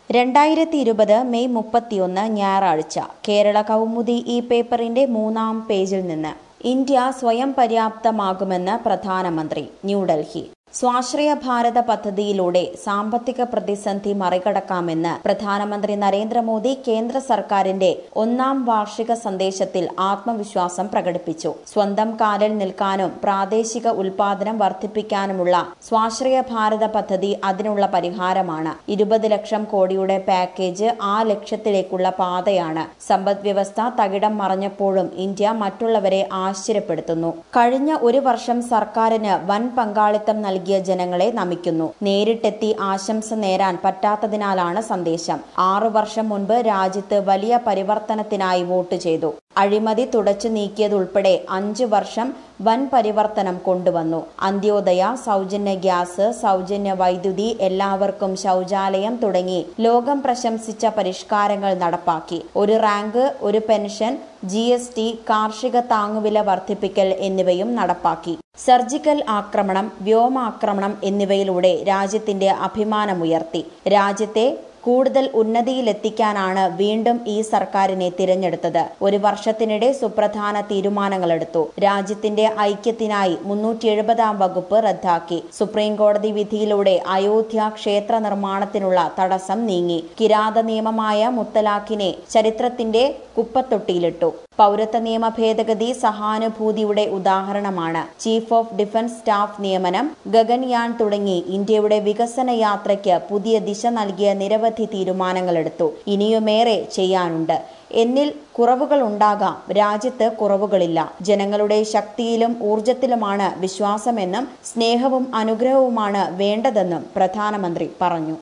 രണ്ടായിരത്തി ഇരുപത് മെയ് മുപ്പത്തിയൊന്ന് ഞായറാഴ്ച കേരള കൗമുദി ഈ പേപ്പറിന്റെ മൂന്നാം പേജിൽ നിന്ന് ഇന്ത്യ സ്വയം പര്യാപ്തമാകുമെന്ന് പ്രധാനമന്ത്രി ന്യൂഡൽഹി സ്വാശ്രയ ഭാരത പദ്ധതിയിലൂടെ സാമ്പത്തിക പ്രതിസന്ധി മറികടക്കാമെന്ന് പ്രധാനമന്ത്രി നരേന്ദ്രമോദി കേന്ദ്ര സർക്കാരിന്റെ ഒന്നാം വാർഷിക സന്ദേശത്തിൽ ആത്മവിശ്വാസം പ്രകടിപ്പിച്ചു സ്വന്തം കാലിൽ നിൽക്കാനും പ്രാദേശിക ഉൽപാദനം വർദ്ധിപ്പിക്കാനുമുള്ള സ്വാശ്രയ ഭാരത പദ്ധതി അതിനുള്ള പരിഹാരമാണ് ഇരുപത് ലക്ഷം കോടിയുടെ പാക്കേജ് ആ ലക്ഷ്യത്തിലേക്കുള്ള പാതയാണ് സമ്പദ് വ്യവസ്ഥ തകിടം മറഞ്ഞപ്പോഴും ഇന്ത്യ മറ്റുള്ളവരെ ആശ്ചര്യപ്പെടുത്തുന്നു കഴിഞ്ഞ ഒരു വർഷം സർക്കാരിന് വൻ പങ്കാളിത്തം നൽകിയ ജനങ്ങളെ നമിക്കുന്നു നേരിട്ടെത്തി ആശംസ നേരാൻ പറ്റാത്തതിനാലാണ് സന്ദേശം ആറു വർഷം മുൻപ് രാജ്യത്ത് വലിയ പരിവർത്തനത്തിനായി വോട്ട് ചെയ്തു അഴിമതി തുടച്ചു നീക്കിയതുൾപ്പെടെ അഞ്ചു വർഷം വൻ പരിവർത്തനം കൊണ്ടുവന്നു അന്ത്യോദയ സൗജന്യ ഗ്യാസ് സൗജന്യ വൈദ്യുതി എല്ലാവർക്കും ശൗചാലയം തുടങ്ങി ലോകം പ്രശംസിച്ച പരിഷ്കാരങ്ങൾ നടപ്പാക്കി ഒരു റാങ്ക് ഒരു പെൻഷൻ ജി എസ് ടി കാർഷിക താങ്ങുവില വർദ്ധിപ്പിക്കൽ എന്നിവയും നടപ്പാക്കി സർജിക്കൽ ആക്രമണം വ്യോമാക്രമണം എന്നിവയിലൂടെ രാജ്യത്തിന്റെ അഭിമാനമുയർത്തി രാജ്യത്തെ കൂടുതൽ ഉന്നതിയിലെത്തിക്കാനാണ് വീണ്ടും ഈ സർക്കാരിനെ തിരഞ്ഞെടുത്തത് ഒരു വർഷത്തിനിടെ സുപ്രധാന തീരുമാനങ്ങളെടുത്തു രാജ്യത്തിന്റെ ഐക്യത്തിനായി മുന്നൂറ്റി എഴുപതാം വകുപ്പ് റദ്ദാക്കി സുപ്രീം കോടതി വിധിയിലൂടെ അയോധ്യ ക്ഷേത്ര നിർമ്മാണത്തിനുള്ള തടസ്സം നീങ്ങി കിരാത നിയമമായ മുത്തലാഖിനെ ചരിത്രത്തിന്റെ കുപ്പത്തൊട്ടിയിലിട്ടു പൗരത്വ നിയമ ഭേദഗതി സഹാനുഭൂതിയുടെ ഉദാഹരണമാണ് ചീഫ് ഓഫ് ഡിഫൻസ് സ്റ്റാഫ് നിയമനം ഗഗൻയാൻ തുടങ്ങി ഇന്ത്യയുടെ വികസന യാത്രയ്ക്ക് പുതിയ ദിശ നൽകിയ നിരവധി തീരുമാനങ്ങളെടുത്തു ഇനിയുമേറെ ചെയ്യാനുണ്ട് എന്നിൽ കുറവുകൾ ഉണ്ടാകാം രാജ്യത്ത് കുറവുകളില്ല ജനങ്ങളുടെ ശക്തിയിലും ഊർജത്തിലുമാണ് വിശ്വാസമെന്നും സ്നേഹവും അനുഗ്രഹവുമാണ് വേണ്ടതെന്നും പ്രധാനമന്ത്രി പറഞ്ഞു